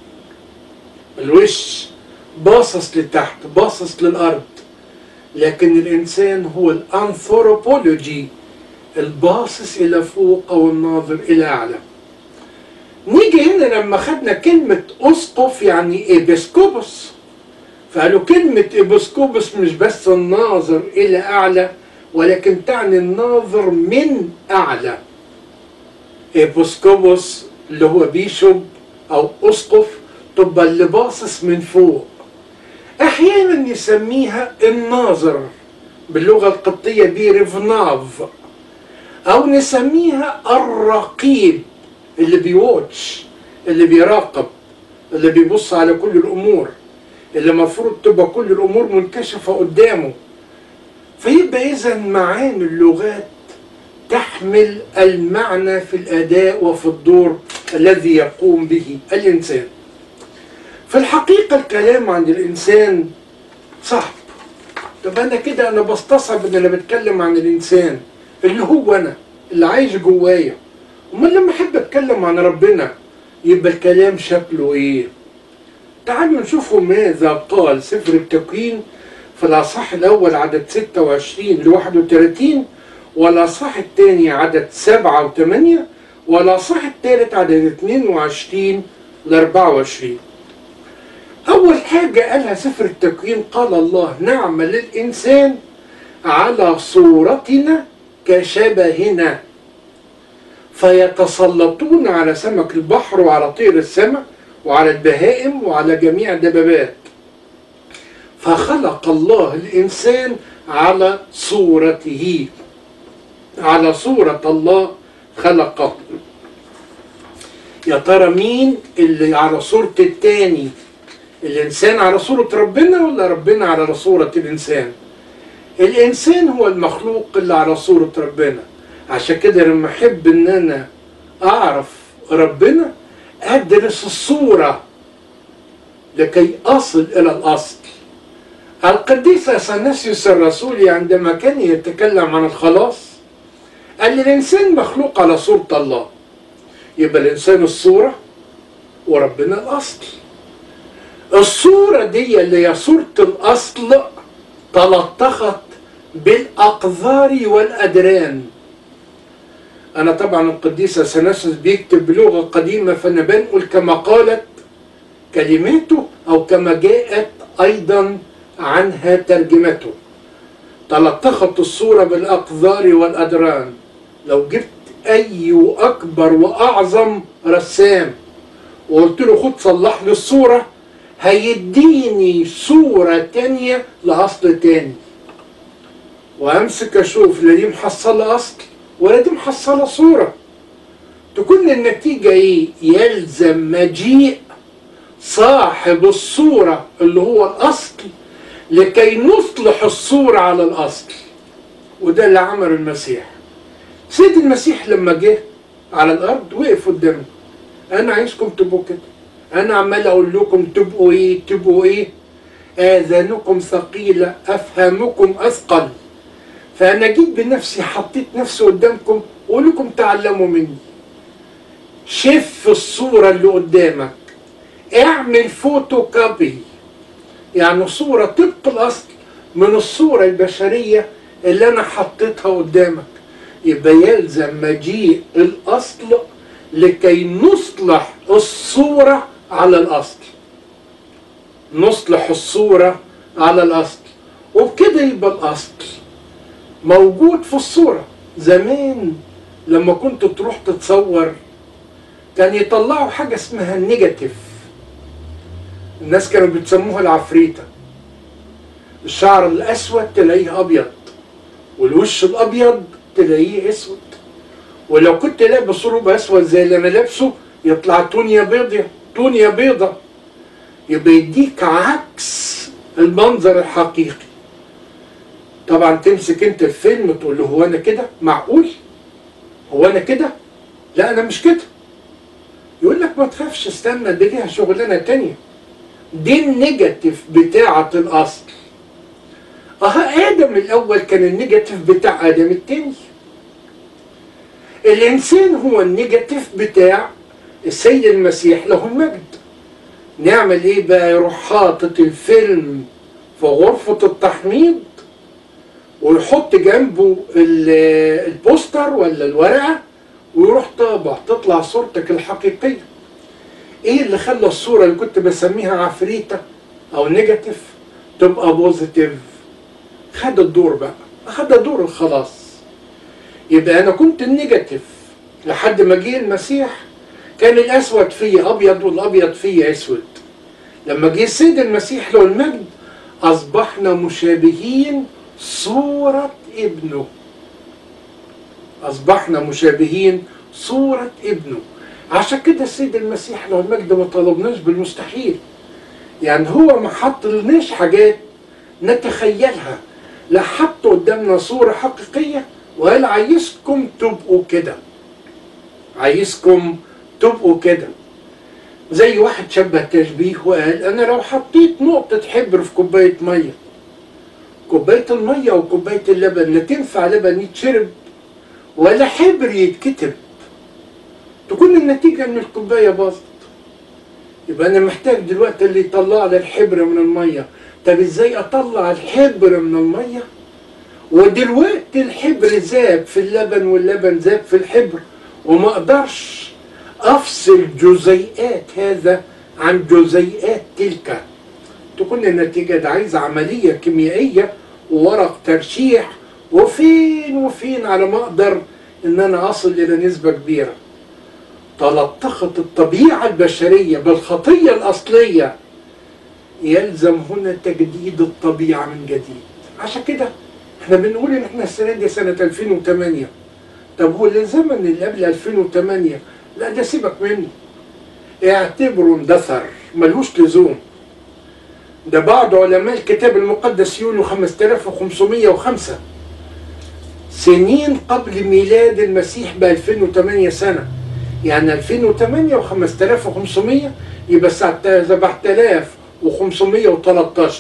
الوش باصص لتحت باصص للأرض لكن الإنسان هو الأنثروبولوجي الباصص إلى فوق أو الناظر إلى أعلى نيجي هنا لما خدنا كلمة أسقف يعني إبسكوبوس فقالوا كلمة إبسكوبوس مش بس الناظر إلى أعلى ولكن تعني الناظر من أعلى إبسكوبوس اللي هو بيشوب أو أسقف تبقى اللي باصص من فوق أحيانا يسميها الناظر باللغة القبطية بيرفناف أو نسميها الرقيب اللي بيواتش اللي بيراقب اللي بيبص على كل الأمور اللي المفروض تبقى كل الأمور منكشفة قدامه فيبقى إذا معاني اللغات تحمل المعنى في الأداء وفي الدور الذي يقوم به الإنسان في الحقيقة الكلام عن الإنسان صعب طب أنا كده أنا بستصعب إن أنا بتكلم عن الإنسان اللي هو أنا اللي عايش جوايا أمال لما أحب أتكلم عن ربنا يبقى الكلام شكله إيه؟ تعالوا نشوفوا ماذا قال سفر التكوين في الأصحاح الأول عدد 26 ل 31 والأصحاح الثاني عدد 7 و 8 والأصحاح الثالث عدد 22 ل 24 أول حاجة قالها سفر التكوين قال الله نعمل الإنسان على صورتنا كشبهنا فيتسلطون على سمك البحر وعلى طير السماء وعلى البهائم وعلى جميع الدبابات فخلق الله الإنسان على صورته على صورة الله خلقه يا ترى مين اللي على صورة التاني الإنسان على صورة ربنا ولا ربنا على صورة الإنسان الإنسان هو المخلوق اللي على صورة ربنا عشان كده لما أحب إن أنا أعرف ربنا أدرس الصورة لكي أصل إلى الأصل القديس أثناسيوس الرسولي عندما كان يتكلم عن الخلاص قال الإنسان مخلوق على صورة الله يبقى الإنسان الصورة وربنا الأصل الصورة دي اللي هي صورة الأصل تلطخت بالأقذار والأدران أنا طبعا القديس أثناسيوس بيكتب بلغة قديمة فأنا بنقول كما قالت كلماته أو كما جاءت أيضا عنها ترجمته تلطخت الصورة بالأقذار والأدران لو جبت أي وأكبر وأعظم رسام وقلت له خد صلح لي الصورة هيديني صورة تانية لأصل تاني وأمسك أشوف لا دي محصلة أصل ولا دي محصلة صورة تكون النتيجة إيه؟ يلزم مجيء صاحب الصورة اللي هو الأصل لكي نصلح الصورة على الأصل وده اللي عمله المسيح سيد المسيح لما جه على الأرض وقف قدامنا أنا عايزكم تبقوا كده أنا عمال أقول لكم تبقوا إيه تبقوا إيه آذانكم ثقيلة أفهمكم أثقل فأنا جيت بنفسي حطيت نفسي قدامكم وأقول لكم تعلموا مني شف الصورة اللي قدامك اعمل فوتو كوبي يعني صورة طبق الأصل من الصورة البشرية اللي أنا حطيتها قدامك يبقى يلزم مجيء الأصل لكي نصلح الصورة على الأصل نصلح الصورة على الأصل وبكده يبقى الأصل موجود في الصورة زمان لما كنت تروح تتصور كان يطلعوا حاجة اسمها النيجاتيف الناس كانوا بيسموها العفريتة الشعر الأسود تلاقيه أبيض والوش الأبيض تلاقيه أسود ولو كنت لابس روب أسود زي اللي أنا لابسه يطلع تونيا بيضة تونيا بيضة يبقى يديك عكس المنظر الحقيقي طبعا تمسك انت الفيلم تقول له هو انا كده معقول هو انا كده لا انا مش كده يقول لك ما تخافش استنى دي ليها شغلانه تانية دي النيجاتيف بتاعة الأصل أها آدم الأول كان النيجاتيف بتاع آدم التاني الإنسان هو النيجاتيف بتاع السيد المسيح له المجد نعمل إيه بقى يروح حاطط الفيلم في غرفة التحميض ويحط جنبه البوستر ولا الورقة ويروح طابع تطلع صورتك الحقيقية ايه اللي خلى الصورة اللي كنت بسميها عفريتة او نيجاتيف تبقى بوزيتيف خد الدور بقى خد دور الخلاص يبقى انا كنت النيجاتيف لحد ما جه المسيح كان الاسود فيا ابيض والابيض فيا اسود لما جه السيد المسيح له المجد اصبحنا مشابهين صورة ابنه اصبحنا مشابهين صورة ابنه عشان كده السيد المسيح له المجد ما طلبناش بالمستحيل يعني هو ما حطلناش حاجات نتخيلها لا حط قدامنا صورة حقيقية وقال عايزكم تبقوا كده عايزكم تبقوا كده زي واحد شبه تشبيه وقال انا لو حطيت نقطة حبر في كوباية مية كوباية المية وكوباية اللبن لا تنفع لبن يتشرب ولا حبر يتكتب تكون النتيجة ان الكوباية باظت يبقى انا محتاج دلوقتي اللي يطلع لي الحبر من المية طب ازاي اطلع الحبر من المية ودلوقتي الحبر ذاب في اللبن واللبن ذاب في الحبر وما اقدرش افصل جزيئات هذا عن جزيئات تلك تكون النتيجة ده عايزة عملية كيميائية وورق ترشيح وفين وفين على ما اقدر ان انا اصل الى نسبة كبيرة تلطخت الطبيعة البشرية بالخطية الأصلية يلزم هنا تجديد الطبيعة من جديد عشان كده احنا بنقول ان احنا السنة دي سنة 2008 طب هو الزمن اللي قبل 2008 لا ده سيبك منه اعتبره اندثر ملوش لزوم ده بعض علماء الكتاب المقدس يقولوا 5505 سنين قبل ميلاد المسيح ب 2008 سنة يعني 2008 و5500 يبقى 7513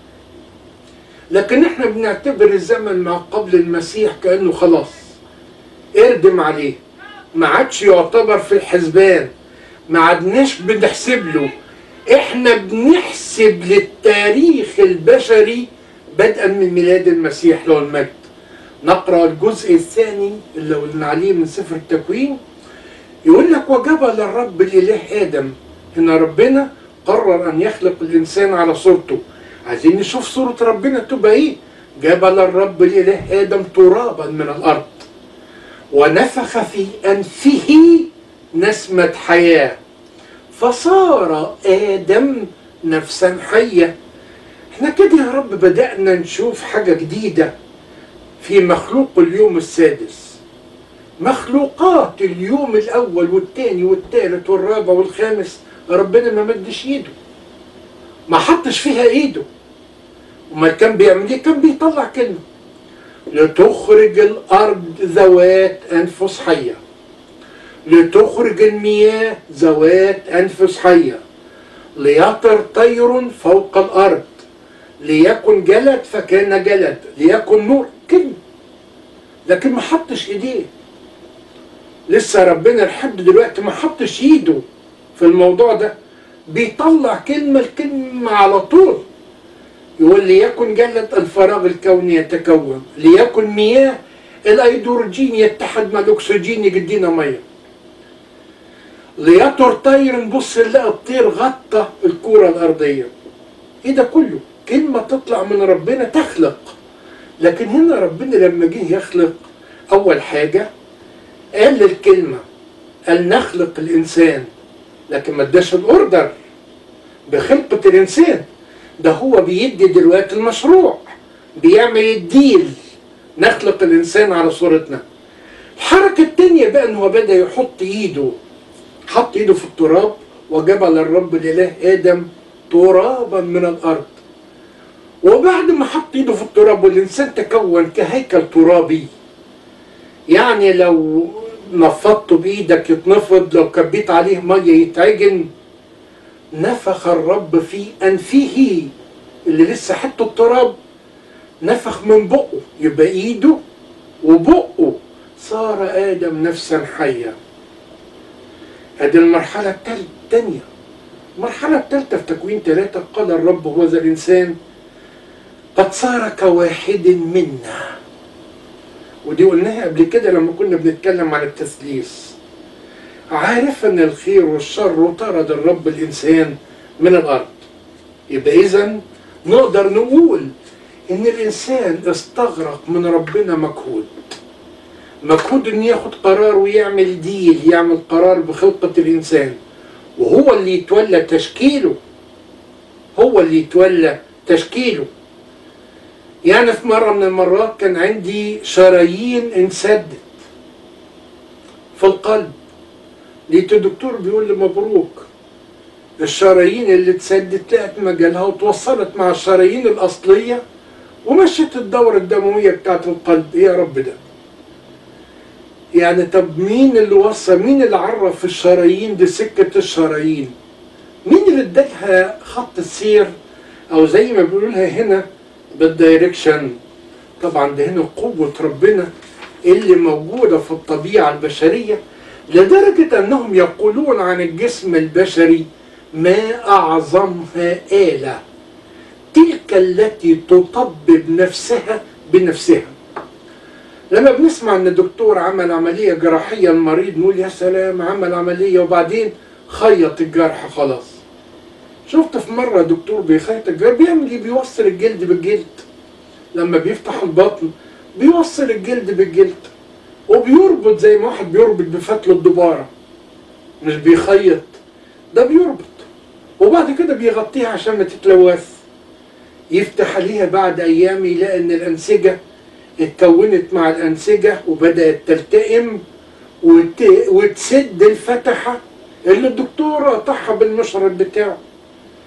لكن احنا بنعتبر الزمن ما قبل المسيح كأنه خلاص اردم عليه ما عادش يعتبر في الحسبان ما عدناش بنحسب له احنا بنحسب للتاريخ البشري بدءا من ميلاد المسيح له المجد نقرا الجزء الثاني اللي قلنا عليه من سفر التكوين يقول لك وجبل الرب الاله ادم ان ربنا قرر ان يخلق الانسان على صورته عايزين نشوف صوره ربنا تبقى ايه جبل الرب الاله ادم ترابا من الارض ونفخ في انفه نسمه حياه فصار ادم نفسا حيه احنا كده يا رب بدانا نشوف حاجه جديده في مخلوق اليوم السادس مخلوقات اليوم الاول والثاني والثالث والرابع والخامس ربنا ما مدش ايده ما حطش فيها ايده وما كان بيعمل ايه كان بيطلع كلمه لتخرج الارض ذوات انفس حيه لتخرج المياه ذوات انفس حيه ليطر طير فوق الارض ليكن جلد فكان جلد ليكن نور كلمه لكن ما حطش ايديه لسه ربنا لحد دلوقتي ما حطش ايده في الموضوع ده بيطلع كلمه الكلمه على طول يقول ليكن جلد الفراغ الكوني يتكون ليكن مياه الايدروجين يتحد مع الاكسجين يدينا ميه ليطر طير نبص نلاقي الطير غطى الكره الارضيه ايه ده كله كلمه تطلع من ربنا تخلق لكن هنا ربنا لما جه يخلق اول حاجه قال الكلمه قال نخلق الانسان لكن ما اداش الاوردر بخلقه الانسان ده هو بيدي دلوقتي المشروع بيعمل الديل نخلق الانسان على صورتنا الحركه التانيه بقى ان هو بدا يحط ايده حط ايده في التراب وجبل الرب الاله ادم ترابا من الارض وبعد ما حط ايده في التراب والانسان تكون كهيكل ترابي يعني لو نفضته بايدك يتنفض لو كبيت عليه ميه يتعجن نفخ الرب في انفه اللي لسه حته التراب نفخ من بقه يبقى ايده وبقه صار ادم نفسا حيه هذه المرحله الثانيه المرحله الثالثه في تكوين ثلاثه قال الرب هو ذا الانسان قد صار كواحد منا ودي قلناها قبل كده لما كنا بنتكلم عن التثليث عارفا الخير والشر طرد الرب الانسان من الارض يبقى اذا نقدر نقول ان الانسان استغرق من ربنا مجهود مجهود ان ياخد قرار ويعمل ديل يعمل قرار بخلقة الانسان وهو اللي يتولى تشكيله هو اللي يتولى تشكيله يعني في مرة من المرات كان عندي شرايين انسدت في القلب لقيت الدكتور بيقول لي مبروك الشرايين اللي اتسدت لقت مجالها وتوصلت مع الشرايين الأصلية ومشت الدورة الدموية بتاعت القلب إيه يا رب ده يعني طب مين اللي وصل مين اللي عرف الشرايين دي سكة الشرايين مين اللي ادالها خط السير او زي ما بيقولوا لها هنا بالدايركشن طبعا ده هنا قوة ربنا اللي موجودة في الطبيعة البشرية لدرجة أنهم يقولون عن الجسم البشري ما أعظمها آلة تلك التي تطبب نفسها بنفسها لما بنسمع ان الدكتور عمل عملية جراحية المريض نقول يا سلام عمل عملية وبعدين خيط الجرح خلاص شفت في مرة دكتور بيخيط الجرح بيعمل ايه بيوصل الجلد بالجلد لما بيفتح البطن بيوصل الجلد بالجلد وبيربط زي ما واحد بيربط بفتل الدبارة مش بيخيط ده بيربط وبعد كده بيغطيها عشان ما تتلوث يفتح عليها بعد ايام يلاقي ان الانسجه اتكونت مع الانسجه وبدات تلتئم وت... وتسد الفتحه اللي الدكتور قطعها بالمشرط بتاعه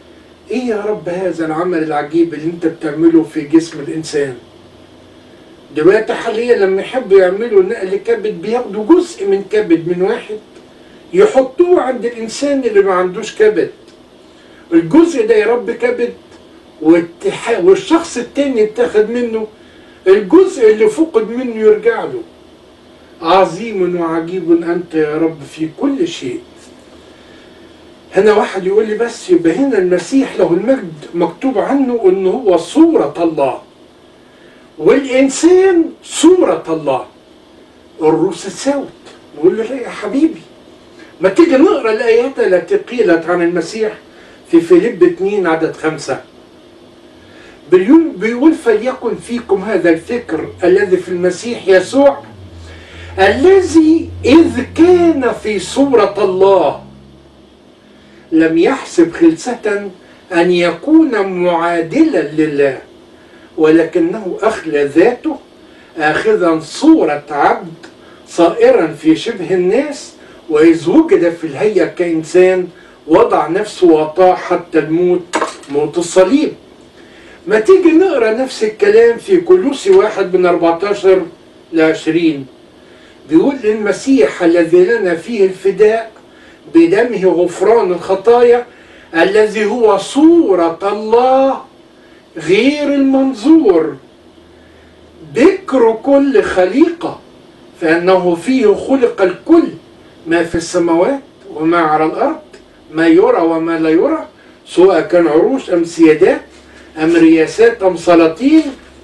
ايه يا رب هذا العمل العجيب اللي انت بتعمله في جسم الانسان دلوقتي حاليا لما يحبوا يعملوا نقل كبد بياخدوا جزء من كبد من واحد يحطوه عند الانسان اللي ما عندوش كبد الجزء ده يا رب كبد والتح- والشخص التاني اتاخد منه الجزء اللي فقد منه يرجع له عظيم وعجيب انت يا رب في كل شيء هنا واحد يقول لي بس يبقى هنا المسيح له المجد مكتوب عنه انه هو صورة الله والانسان صورة الله الروس تساوت نقول له لا يا حبيبي ما تيجي نقرا الايات التي قيلت عن المسيح في فيليب 2 عدد خمسة بيقول بيقول فليكن فيكم هذا الفكر الذي في المسيح يسوع الذي إذ كان في صورة الله لم يحسب خلسة أن يكون معادلا لله ولكنه أخلى ذاته آخذا صورة عبد صائرا في شبه الناس وإذ وجد في الهيئة كإنسان وضع نفسه وطاع حتى الموت موت الصليب ما تيجي نقرا نفس الكلام في كلوسي واحد من 14 ل 20 بيقول المسيح الذي لنا فيه الفداء بدمه غفران الخطايا الذي هو صورة الله غير المنظور بكر كل خليقة فإنه فيه خلق الكل ما في السماوات وما على الأرض ما يرى وما لا يرى سواء كان عروش أم سيادات أم رياسات أم سلاطين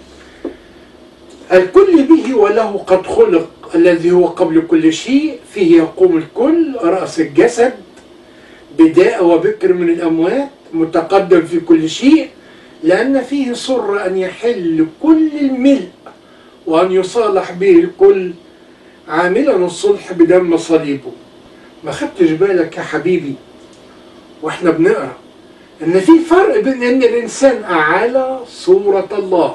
الكل به وله قد خلق الذي هو قبل كل شيء فيه يقوم الكل رأس الجسد بداء وبكر من الأموات متقدم في كل شيء لأن فيه سر أن يحل كل الملء وأن يصالح به الكل عاملا الصلح بدم صليبه ما خدتش بالك يا حبيبي واحنا بنقرا ان في فرق بين ان الانسان على صورة الله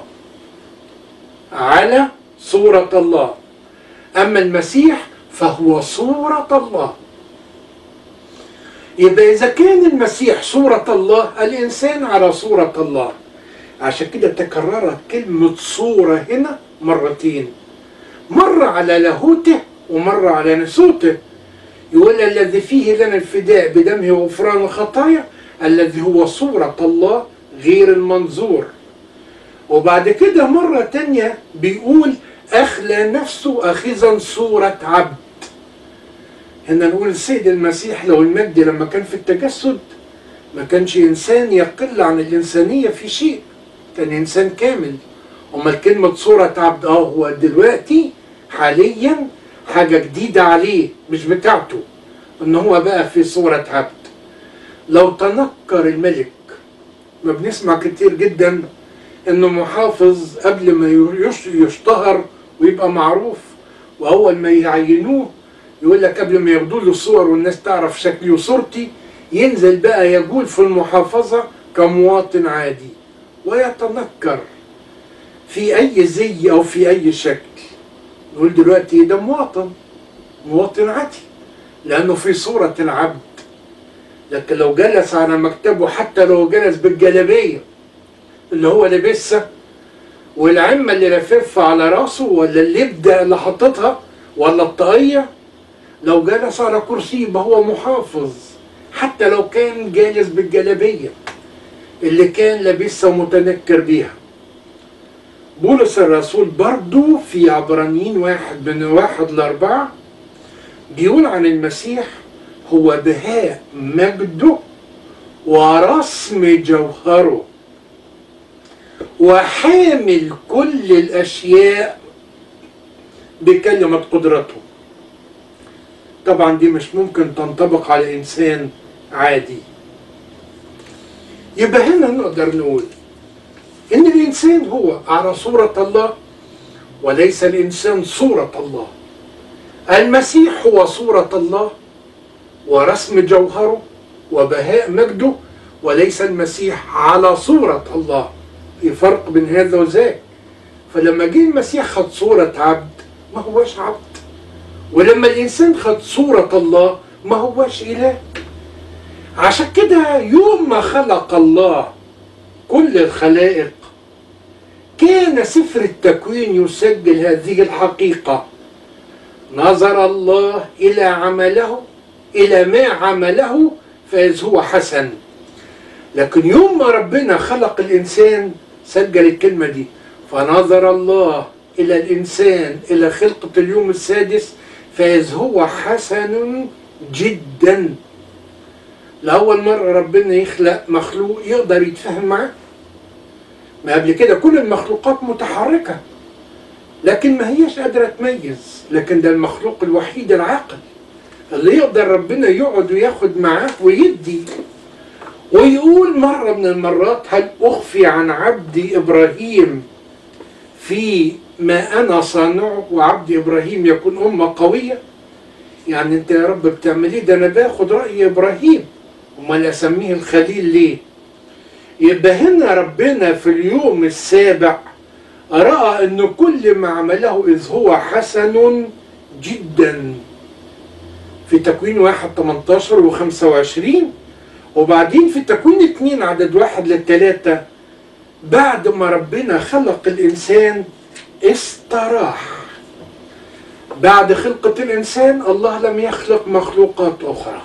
على صورة الله اما المسيح فهو صورة الله يبقى اذا كان المسيح صورة الله الانسان على صورة الله عشان كده تكررت كلمة صورة هنا مرتين مرة على لاهوته ومرة على نسوته يقول الذي فيه لنا الفداء بدمه غفران الخطايا الذي هو صورة الله غير المنظور وبعد كده مرة تانية بيقول أخلى نفسه أخذا صورة عبد هنا نقول السيد المسيح لو المجد لما كان في التجسد ما كانش إنسان يقل عن الإنسانية في شيء كان إنسان كامل أمال كلمة صورة عبد آه هو دلوقتي حاليا حاجة جديدة عليه مش بتاعته إن هو بقى في صورة عبد لو تنكر الملك ما بنسمع كتير جدا انه محافظ قبل ما يش- يشتهر ويبقى معروف واول ما يعينوه يقول لك قبل ما ياخدوا له الصور والناس تعرف شكلي وصورتي ينزل بقى يجول في المحافظة كمواطن عادي ويتنكر في اي زي او في اي شكل نقول دلوقتي ده مواطن مواطن عادي لانه في صورة العبد لكن لو جلس على مكتبه حتى لو جلس بالجلابية اللي هو لابسها والعمة اللي لففها على راسه ولا اللبدة اللي حطتها ولا الطاقية لو جلس على كرسي يبقى هو محافظ حتى لو كان جالس بالجلابية اللي كان لابسها ومتنكر بيها بولس الرسول برضو في عبرانيين واحد من واحد لأربعة بيقول عن المسيح هو بهاء مجده ورسم جوهره وحامل كل الأشياء بكلمة قدرته طبعا دي مش ممكن تنطبق على إنسان عادي يبقى هنا نقدر نقول إن الإنسان هو على صورة الله وليس الإنسان صورة الله المسيح هو صورة الله ورسم جوهره وبهاء مجده وليس المسيح على صورة الله في فرق بين هذا وذاك فلما جه المسيح خد صورة عبد ما هوش عبد ولما الإنسان خد صورة الله ما هوش إله عشان كده يوم ما خلق الله كل الخلائق كان سفر التكوين يسجل هذه الحقيقة نظر الله إلى عمله إلى ما عمله فإذ هو حسن لكن يوم ما ربنا خلق الإنسان سجل الكلمة دي فنظر الله إلى الإنسان إلى خلقة اليوم السادس فإذ هو حسن جدا لأول مرة ربنا يخلق مخلوق يقدر يتفاهم معاه ما قبل كده كل المخلوقات متحركة لكن ما هيش قادرة تميز لكن ده المخلوق الوحيد العاقل اللي يقدر ربنا يقعد وياخد معاه ويدي ويقول مرة من المرات هل أخفي عن عبدي إبراهيم في ما أنا صانعه وعبد إبراهيم يكون أمة قوية يعني أنت يا رب بتعمل إيه ده أنا باخد رأي إبراهيم أمال أسميه الخليل ليه يبقى هنا ربنا في اليوم السابع رأى أن كل ما عمله إذ هو حسن جدا في تكوين واحد 18 و 25 وبعدين في تكوين اتنين عدد واحد للتلاتة بعد ما ربنا خلق الإنسان استراح بعد خلقة الإنسان الله لم يخلق مخلوقات أخرى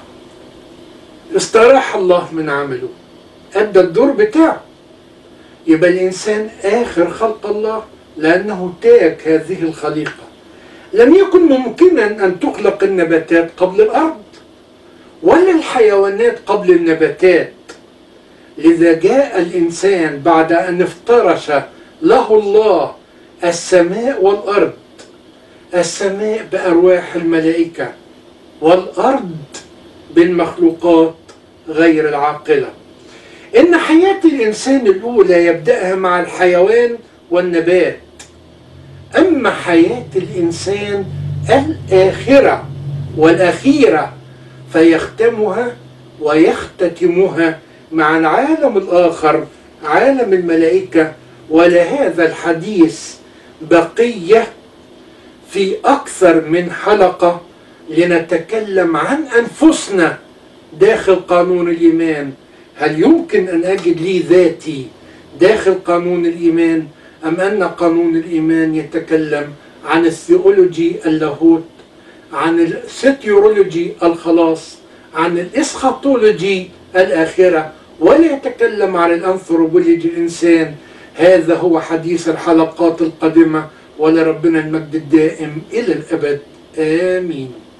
استراح الله من عمله أدى الدور بتاعه يبقى الإنسان آخر خلق الله لأنه تاك هذه الخليقة لم يكن ممكنا أن تخلق النباتات قبل الأرض ولا الحيوانات قبل النباتات لذا جاء الإنسان بعد أن افترش له الله السماء والأرض السماء بأرواح الملائكة والأرض بالمخلوقات غير العاقلة إن حياة الإنسان الأولى يبدأها مع الحيوان والنبات أما حياة الإنسان الآخرة والأخيرة فيختمها ويختتمها مع العالم الآخر عالم الملائكة ولهذا الحديث بقية في أكثر من حلقة لنتكلم عن أنفسنا داخل قانون الإيمان هل يمكن أن أجد لي ذاتي داخل قانون الإيمان أم أن قانون الإيمان يتكلم عن الثيولوجي اللاهوت عن الستيورولوجي الخلاص عن الإسخاطولوجي الآخرة ولا يتكلم عن الأنثروبولوجي الإنسان هذا هو حديث الحلقات القادمة ولربنا المجد الدائم إلى الأبد آمين